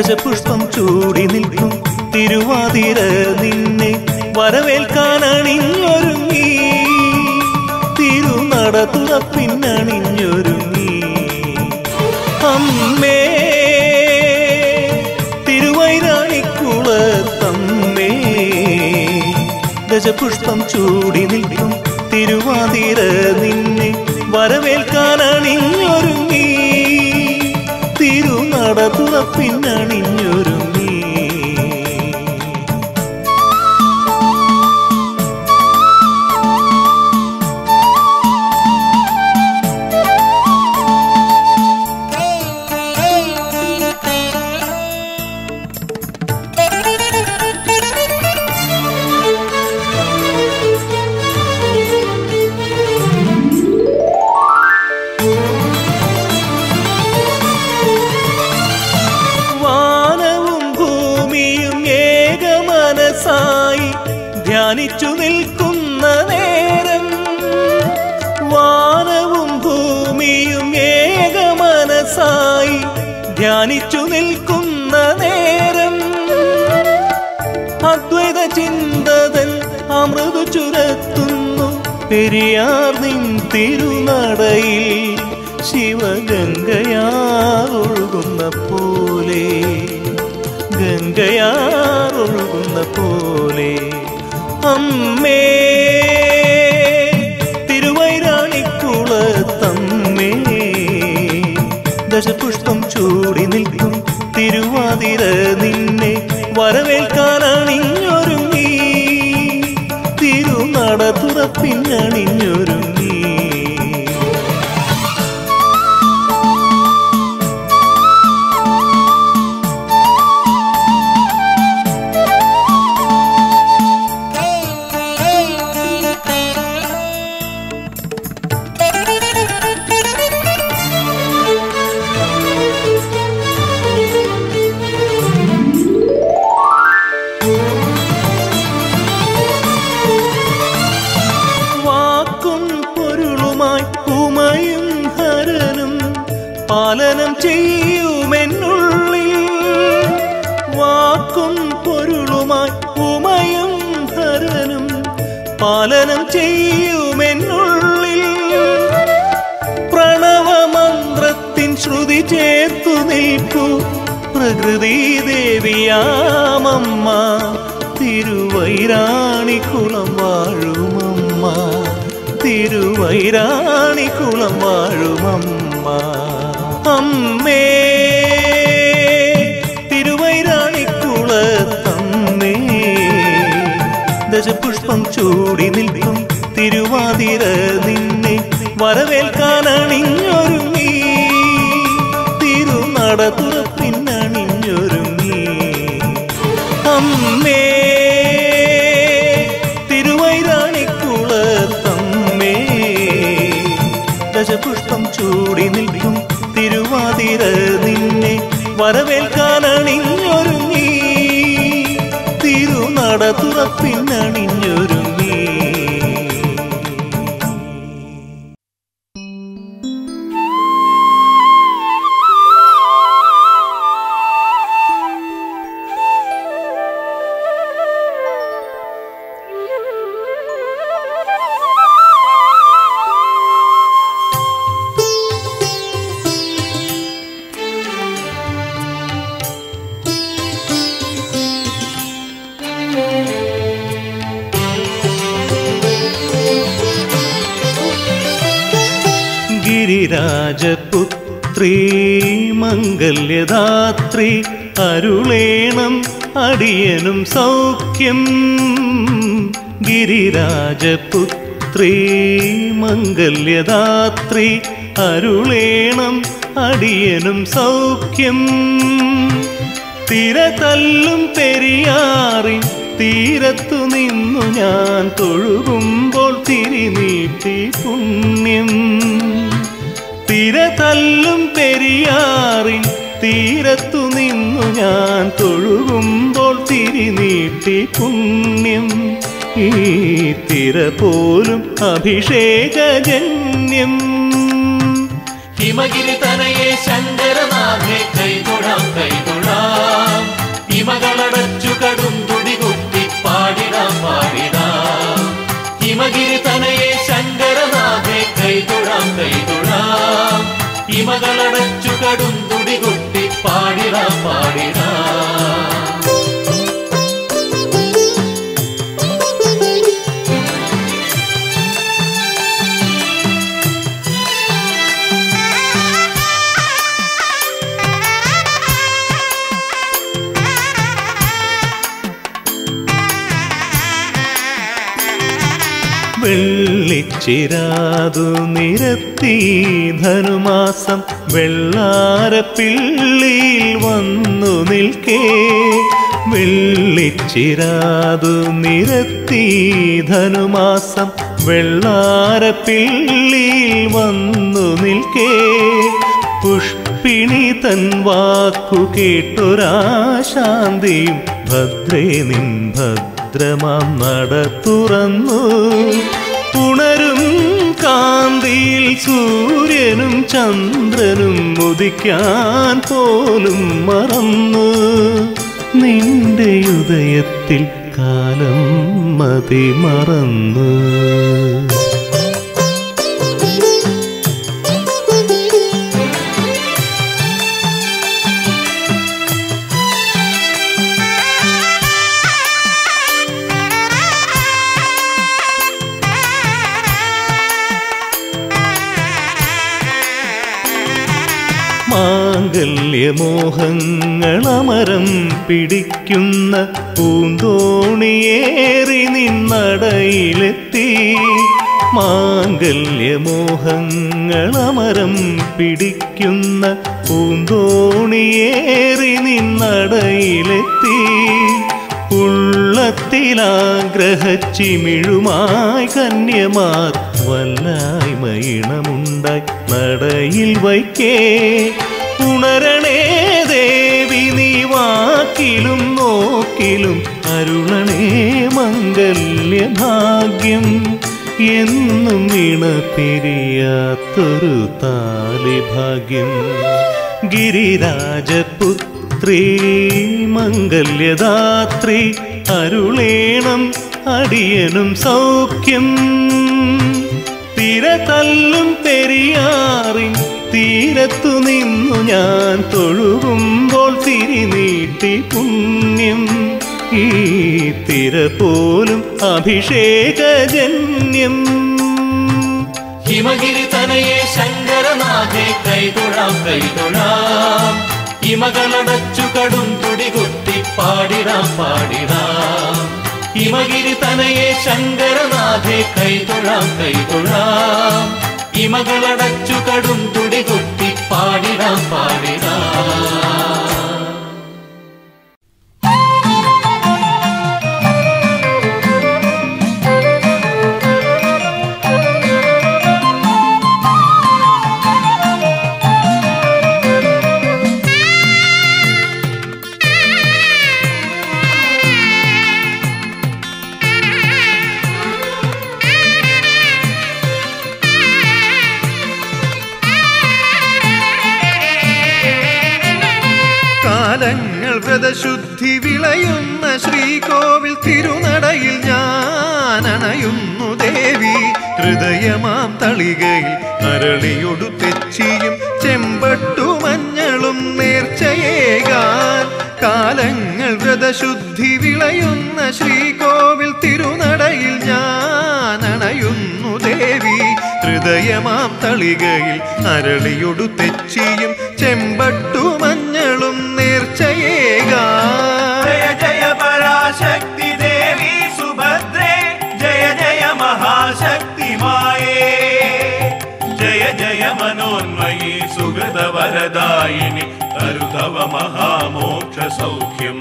ദശപുഷ്പം ചൂടി നിൽക്കും തിരുവാതിര നിന്നെ വരവേൽക്കാനണിഞ്ഞൊരുങ്ങി തിരുനട തുറപ്പിന്നണിഞ്ഞൊരുങ്ങി അമ്മേ തിരുവൈരാണിക്കുളത്തമ്മേ ദശപുഷ്പം ചൂടി നിൽക്കും തിരുവാതിര നിന്നെ വരവേൽക്കാനണിഞ്ഞൊരുങ്ങി തിരുനട തുറപ്പിന്നണിഞ്ഞൊരുങ്ങി വാനവും ഭൂമിയും ഏകമനസായി ധ്യാനിച്ചു നിൽക്കുന്ന നേരം വാനവും ഭൂമിയും ഏകമനസായി ധ്യാനിച്ചു നിൽക്കുന്ന നേരം അദ്വൈത ചിന്തതൻ അമൃതു ചുരത്തുന്നു പെരിയാർ നിൻ തിരുനടയിൽ ശിവഗംഗയാറൊഴുകുന്ന പോലെ ഗംഗയാറൊഴുകുന്ന പോലെ അമ്മേ തിരുവൈരാണിക്കുളത്തമ്മേ ദശപുഷ്പം ചൂടി നിൽക്കും തിരുവാതിര നിന്നെ വരവേൽക്കാനണിഞ്ഞൊരുങ്ങി തിരുനട തുറപ്പിന്നണിഞ്ഞൊരുങ്ങി വാക്കും പൊരുളുമായി ഉമയും ഹരനും പാലനം ചെയ്യുമെന്നുള്ളിൽ വാക്കും പൊരുളുമായി ഉമയും ഹരനും പാലനം ചെയ്യുമെന്നുള്ളിൽ പ്രണവമന്ത്രത്തിൻ ശ്രുതി ചേർത്തു നിൽക്കൂ പ്രകൃതി ദേവിയാമമ്മ തിരുവൈരാണിക്കുളം വാഴുമമ്മ തിരുവൈരാണിക്കുളം വാഴുമമ്മ അമ്മേ തിരുവൈരാണിക്കുളത്തമ്മേ ദശപുഷ്പം ചൂടി നിൽക്കും തിരുവാതിര നിന്നെ വരവേൽക്കാനണിഞ്ഞൊരുങ്ങി തിരുനട തുറപ്പിന്നണിഞ്ഞൊരുങ്ങി അമ്മേ തിരുവൈരാണിക്കുളത്തമ്മേ ദശപുഷ്പം ചൂടി നിൽക്കും തിരുവാതിര നിന്നെ വരവേൽക്കാനണിഞ്ഞൊരുങ്ങി തിരുനട തുറപ്പിന്നണിഞ്ഞൊരുങ്ങി ഗിരിരാജപുത്രീ മംഗല്യദാത്രി അരുളേണം അടിയനും സൗഖ്യം ഗിരിരാജപുത്രീ മംഗല്യദാത്രി അരുളേണം അടിയനും സൗഖ്യം തിര തല്ലും പെരിയാറി തീരത്തു നിന്നു ഞാൻ തൊഴുകുമ്പോൾ തിരിനീട്ടി പുണ്യം തിര തല്ലും പെരിയാറിൻ തീരത്തു നിന്നു ഞാൻ തൊഴുകുമ്പോൾ തിരിനീട്ടി പുണ്യം ഈ തിര പോലും അഭിഷേകജന്യം ഹിമഗിരി തനയെ ശങ്കരനാഥെ കൈതൊഴാം കൈതൊഴാം ഹിമകളടച്ചു കടും തുടി കുത്തി പാടിടാം പാടിടാം ഹിമഗിരി തനയെ ശങ്കരനാഥെ കൈതൊഴാം കൈതൊഴാം ഹിമകളടച്ചു കടും തുടി കുത്തി പാടിടാം പാടിടാം വെള്ളിച്ചിരാതു നിരത്തി ധനുമാസം വെള്ളാരപ്പിള്ളിയിൽ വന്നു നിൽക്കേ വെള്ളിച്ചിരാതു നിരത്തി ധനുമാസം വെള്ളാരപ്പിള്ളിയിൽ വന്നു നിൽക്കേ പുഷ്പിണി തൻ വാക്കു കേട്ടൊരാശാന്തിയും ഭദ്രേ നിൻ ഭദ്രമാം നട തുറന്നു ഉണരും കാന്തിയിൽ സൂര്യനും ചന്ദ്രനും ഉദിക്കാൻ പോലും മറന്നു നിന്റെ ഉദയത്തിൽ കാലം മതി മറന്നു മാംഗല്യമോഹങ്ങളമരം പിടിക്കുന്ന പൂന്തോണിയേറി നിന്നടയിലെത്തി മാംഗല്യമോഹങ്ങളമരം പിടിക്കുന്ന പൂന്തോണിയേറി നിന്നടയിലെത്തി ഉള്ളത്തിലാഗ്രഹച്ചിമിഴുമായി കന്യമാർ വല്ലായ്മയിണമുണ്ടായി നടയിൽ വയ്ക്കേ ഉണരണേ ദേവി നീ വാക്കിലും നോക്കിലും അരുളണേ മംഗല്യഭാഗ്യം എന്നും ഇണപിരിയാത്തൊരു താലിഭാഗ്യം ഗിരിരാജപുത്രി മംഗല്യദാത്രി അരുളേണം അടിയനും സൗഖ്യം തിരതല്ലും പെരിയാറിൻ തീരത്തു നിന്നു ഞാൻ തൊഴുകുമ്പോൾ തിരിനീട്ടി പുണ്യം ഈ തിര പോലും അഭിഷേകജന്യം ഹിമഗിരി തനയെ ശങ്കരനാഥെ കൈതൊഴാം കൈതൊഴാം ഹിമകളടച്ചു കടും തുടി കുത്തി പാടിടാം പാടിടാം ഹിമഗിരി തനയെ ശങ്കരനാഥെ കൈതൊഴാം കൈതൊഴാം ഹിമകളടച്ചു കടും തുടി കുത്തി പാടിടാം പാടിടാം കാലങ്ങൾ വ്രതശുദ്ധി വിളയുന്ന ശ്രീകോവിൽ തിരുനടയിൽ ഞാൻ അണയുന്നു ദേവി ഹൃദയമാം തളികയിൽ അരളിയൊടു തെച്ചിയും ചെമ്പട്ടു മഞ്ഞളും നേർച്ചയേകാൻ കാലങ്ങൾ വ്രതശുദ്ധി വിളയുന്ന ശ്രീകോവിൽ തിരുനടയിൽ ഞാൻ അണയുന്നു ദേവി ഹൃദയമാം തളികയിൽ അരളിയൊടു തെച്ചിയും ചെമ്പട്ടു മഞ്ഞളും നേർച്ചയേകാൻ ജയ ജയ പരാശക്തി ദേവി സുഭദ്രേ ജയ ജയ മഹാശക്തി മായേ ജയ ജയ മനോന്മയി സുഗത വരദായിനി തരുതവ മഹാമോക്ഷ സൗഖ്യം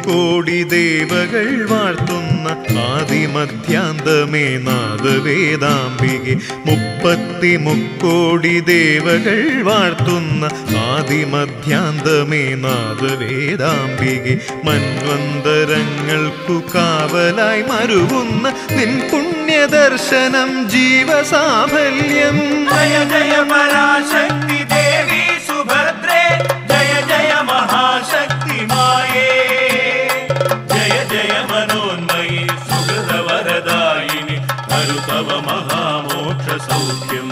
മുക്കോടി ദേവകൾ വാഴ്ത്തുന്ന ആദിമധ്യാന്തമേ നാദവേദാംബികെ മുപ്പത്തി മുക്കോടി ദേവകൾ വാഴ്ത്തുന്ന ആദിമധ്യാന്തമേ നാദവേദാംബികെ മന്വന്തരങ്ങൾക്കു കാവലായി മരുവുന്ന നിൻ പുണ്യദർശനം ജീവസാഫല്യം ജയ ജയ പരാശക്തി ദേവി സുഭദ്രേ ജയ ജയ മഹാശക്തി മായേ ജയ ജയ മനോന്മയി സുഹൃതവരദായിനി മരുതവ മഹാമോക്ഷ സൗഖ്യം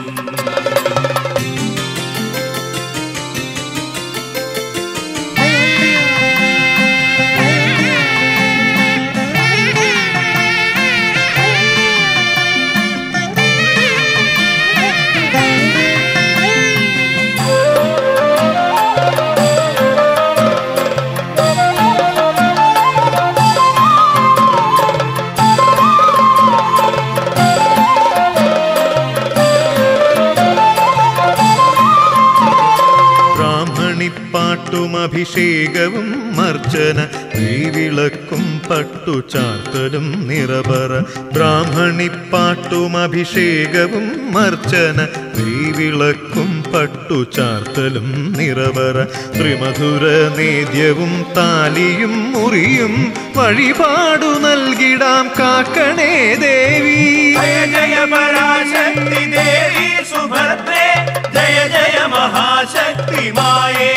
ബ്രാഹ്മണിപ്പാട്ടും അഭിഷേകവും മർച്ചന നെയ്വിളക്കും പട്ടുചാർത്തലും നിറപറ ബ്രാഹ്മണിപ്പാട്ടും അഭിഷേകവും മർച്ചന നെയ്വിളക്കും പട്ടുചാർത്തലും നിറപറ ത്രിമധുര നേദ്യവും താലിയും മുറിയും വഴിപാടു നൽകിടാം കാക്കണേ ദേവി ജയ ജയ പരാശക്തി ദേവി സുഭദ്രേ ജയ ജയ മഹാശക്തി മായേ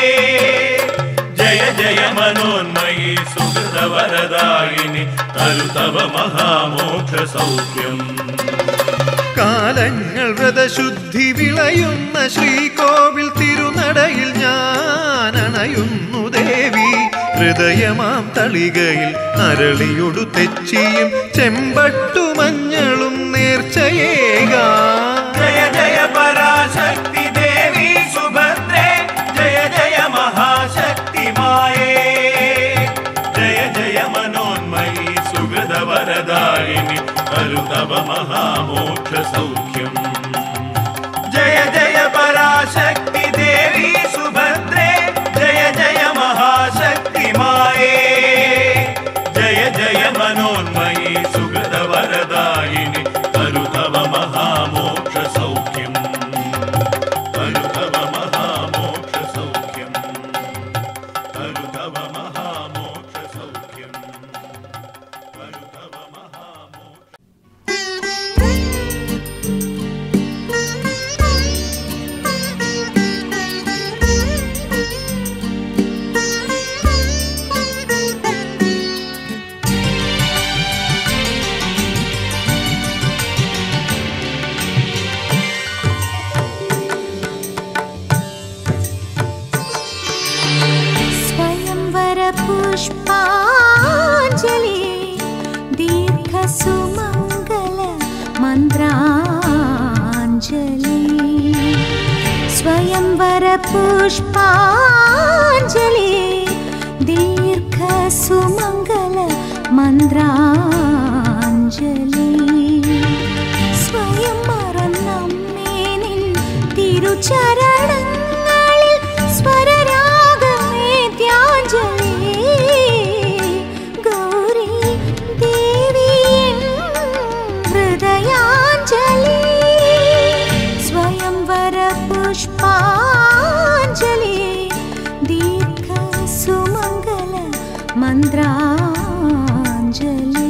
ജയ ജയ മനോന്മയി സുഹൃതവരദായിനി തരുതവ മഹാമോക്ഷ സൗഖ്യം കാലങ്ങൾ വ്രതശുദ്ധി വിളയുന്ന ശ്രീകോവിൽ തിരുനടയിൽ ഞാൻ അണയുന്നു ദേവി ഹൃദയമാം തളികയിൽ അരളിയൊടു തെച്ചിയും ചെമ്പട്ടുമഞ്ഞളും നേർച്ചയേകാ ജയ ജയ പരാശക്തി ദേവി സുഭദ്രേ ജയ ജയ മഹാശക്തി മായേ ജയ ജയ മനോന്മയി സുഹൃതവരദായിനി തരുതവ മഹാമോക്ഷ സൗഖ്യം ജയ ജയ പരാശക്തി ദേവി സുഭദ്രേ ജയ ജയ മഹാശക്തി മായേ ജയ ജയ മനോന്മയി സുഹൃതവരദായിനി തരുതവ മഹാമോക്ഷ സൗഖ്യം തരുതവ മഹാമോക്ഷ സൗഖ്യം തരുതവ മഹാമോക്ഷ സൗഖ്യം തരുതവ മഹാമോക്ഷ स्वयंवर पुष्पाञ्जलि दीर्घसुमङ्गल मन्त्राञ्जलि स्वयंवर पुष्पाञ्जलि दीर्घसुमङ्गल मन्त्राञ्जलി സ്വയം മറന്നമ്മേ നിൻ തിരുചരണങ്ങളിൽ സ്വരരാഗമേദ്യാഞ്ജലി ഗൗരി ദേവി എൻ ഹൃദയാഞ്ജലി സ്വയംവര പുഷ്പാഞ്ജലി ദീർഘ സുമംഗല മന്ത്രാഞ്ജലി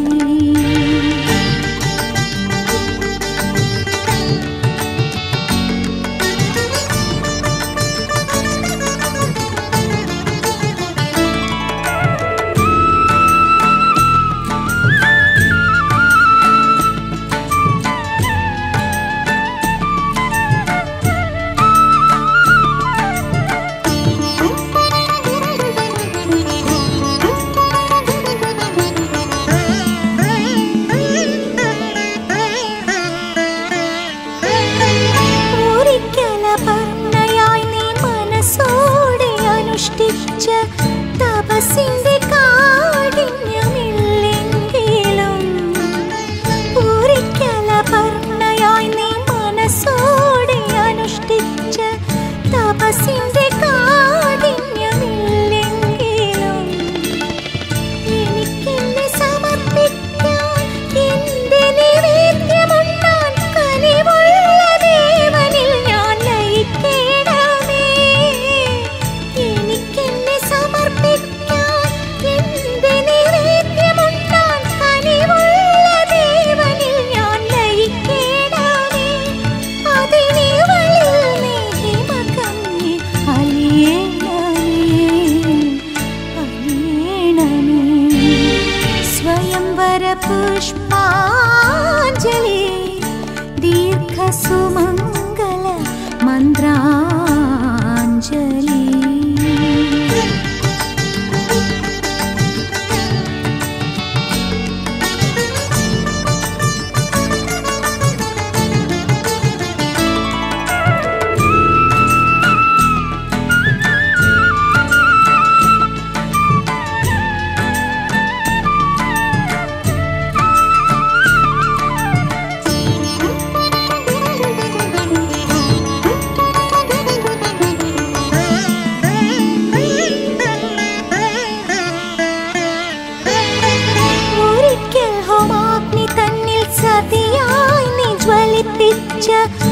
ജ്വലിപ്പിച്ച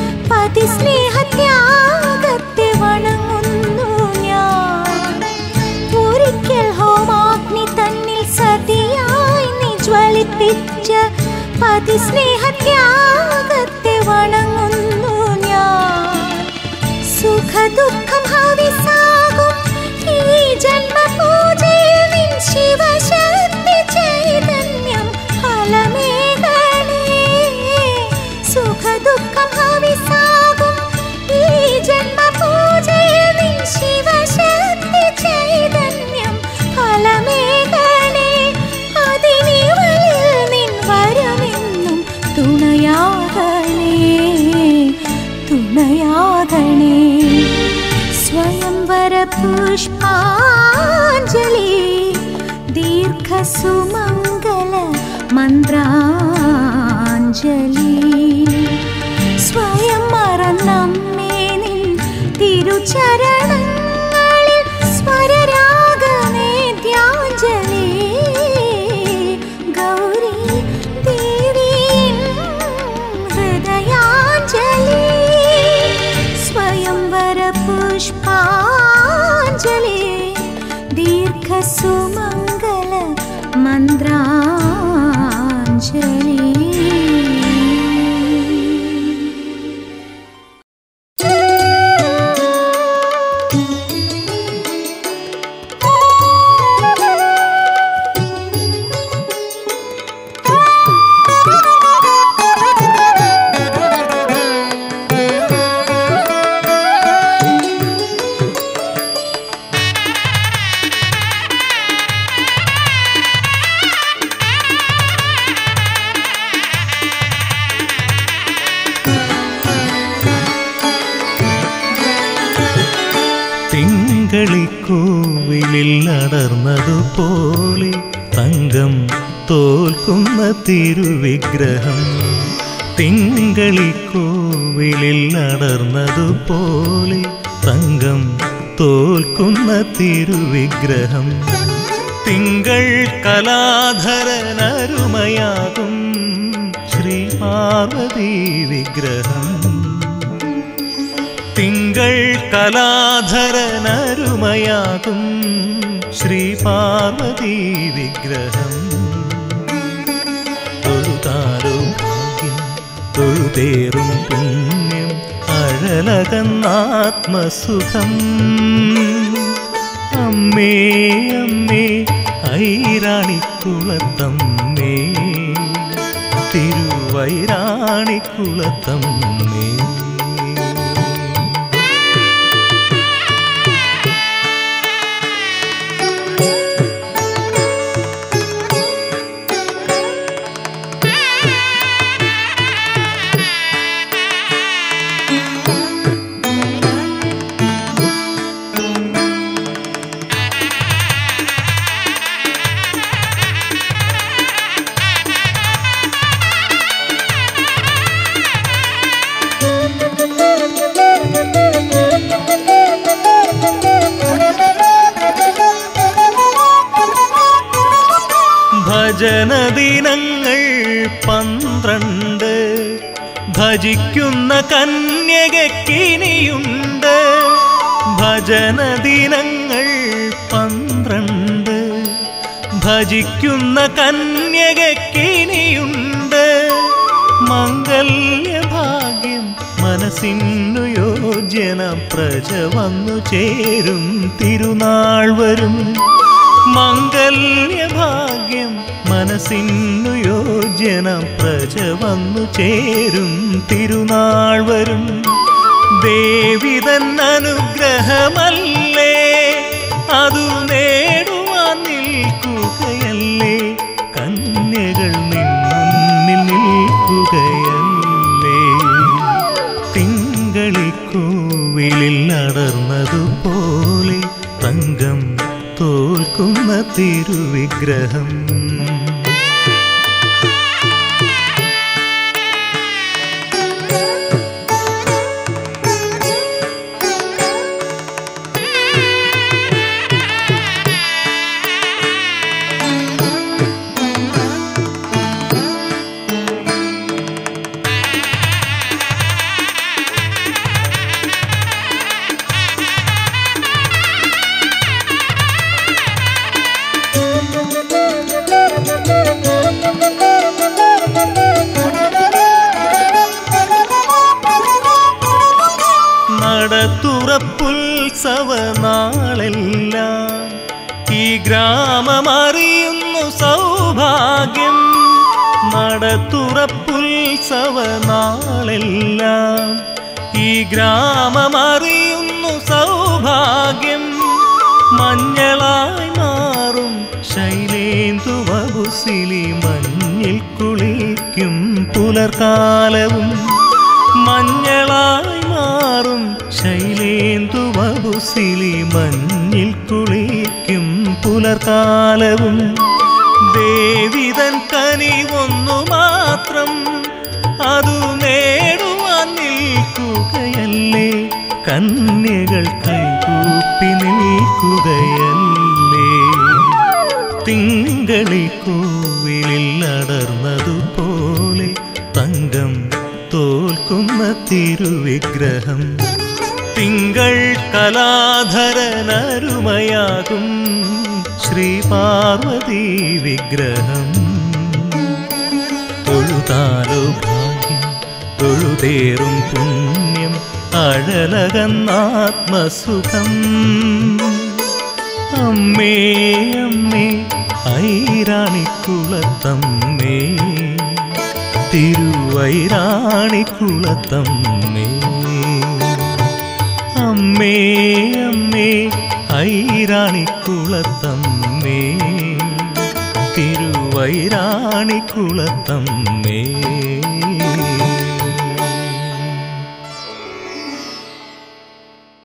പതിസ്നേഹത്യാഗത്തെ വണങ്ങുന്നു ഞാൻ ഒരിക്കൽ ഹോമാഗ്നി തന്നിൽ സതിയായി നീ ജ്വലിപ്പിച്ച പതിസ്നേഹത്യാഗത്തെ വണങ്ങുന്നു ഞാൻ സുഖദുഃഖം ഹവിസാകും ഈ ജന്മപൂജയിൽ നിൻ ശിവശക്തി ചൈതന്യം ഫലമേകണേ സുഖദുഃഖം ഹവിസാകും ഈ ജന്മപൂജയിൽ നിൻ ശിവശക്തി ചൈതന്യം ഫലമേകണേ അതിനിവളിൽ നിൻ വരമെന്നും തുണയാകണേ തുണയാകണേ സ്വയംവര പുഷ്പാഞ്ജലി ദീർഘസുമംഗല മന്ത്രാഞ്ജലി സ്വയം മറന്നമ്മേ നിൻ തിരുചരണങ്ങളിൽ സ്വരരാഗമേദ്യാഞ്ജലി ഗൗരി ദേവി ഹൃദയാഞ്ജലി സ്വയംവര പുഷ്പാഞ്ജലി ദീർഘസുമംഗല മന്ത്രാഞ്ജലി തിങ്കളിക്കൂവിലിൽ അടർന്നതുപോലെ തങ്കം തോൽക്കുന്ന തിരുവിഗ്രഹം തിങ്കളിക്കൂവിലിൽ അടർന്നതുപോലെ തങ്കം തോൽക്കുന്ന തിരുവിഗ്രഹം തിങ്കൾ കലാധരനരുമയാകും ശ്രീ പാർവതി വിഗ്രഹം തിങ്കൾ കലാധരനരുമയാകും ശ്രീ പാർവതി വിഗ്രഹം തൊഴുതാരോ ഭാഗ്യം തൊഴുതേറും പുണ്യം അഴലകന്നാത്മസുഖം അമ്മേ അമ്മേ ഐരാണിക്കുളത്തമ്മേ തിരുവൈരാണിക്കുളത്തമ്മേ ഭജനദിനങ്ങൾ പന്ത്രണ്ട് ഭജിക്കുന്ന കന്യകക്കിനിയുണ്ട് ഭജനദിനങ്ങൾ പന്ത്രണ്ട് ഭജിക്കുന്ന കന്യകക്കിനിയുണ്ട് മംഗല്യഭാഗ്യം മനസ്സിനു യോജ്യന പ്രജ വന്നു ചേരും തിരുനാൾ വരും മംഗല്യഭാഗ്യം മനസ്സിനു യോജ്യന പ്രജ വന്നു ചേരും തിരുനാൾ വരും ദേവിതൻ അനുഗ്രഹമല്ലേ അതു നേടുവാൻ നിൽക്കുകയല്ലേ കന്യകൾ നിന്നിൽ നിൽക്കുകയല്ലേ തിങ്കളിക്കൂവിലിൽ അടർന്നതുപോലെ തങ്കം തോൽക്കുന്ന തിരുവിഗ്രഹം നടത്തുറപ്പുത്സവ നാളെല്ലാം ഈ ഗ്രാമമറിയുന്നു സൗഭാഗ്യം നടത്തുറപ്പുത്സവ നാളെല്ലാം ഈ ഗ്രാമമറിയുന്നു സൗഭാഗ്യം മഞ്ഞളായി മാറും ശൈലേന്ദു വകുസിലി മഞ്ഞിൽ കുളിക്കും പുലർക്കാലവും മഞ്ഞളായി മാറും ശൈലേന്ദു വകുസിലി മഞ്ഞിൽ കുളിക്കും പുലർക്കാലവും ദേവിതൻ കനിവൊന്നു മാത്രം അതു നേടുവാൻ നിൽക്കുകയല്ലേ കന്യകൾ കൈകൂപ്പി നിൽക്കുകയല്ലേ തിങ്കളി കോവിലിൽ അടർന്നതുപോലെ തങ്കം തോൽക്കുന്ന തിരുവിഗ്രഹം തിങ്കൾ കലാധരനരുമയാകും ശ്രീ പാർവതി വിഗ്രഹം തൊഴുതാലോ ഭാഗ്യം തൊഴുതേറും പുണ്യം അഴലകന്നാത്മസുഖം അമ്മേ അമ്മേ ഐരാണിക്കുളത്തമ്മേ തിരുവൈരാണിക്കുളത്തമ്മേ അമ്മേ അമ്മേ ഐരാണിക്കുളത്തമ്മേ തിരുവൈരാണിക്കുളത്തമ്മേ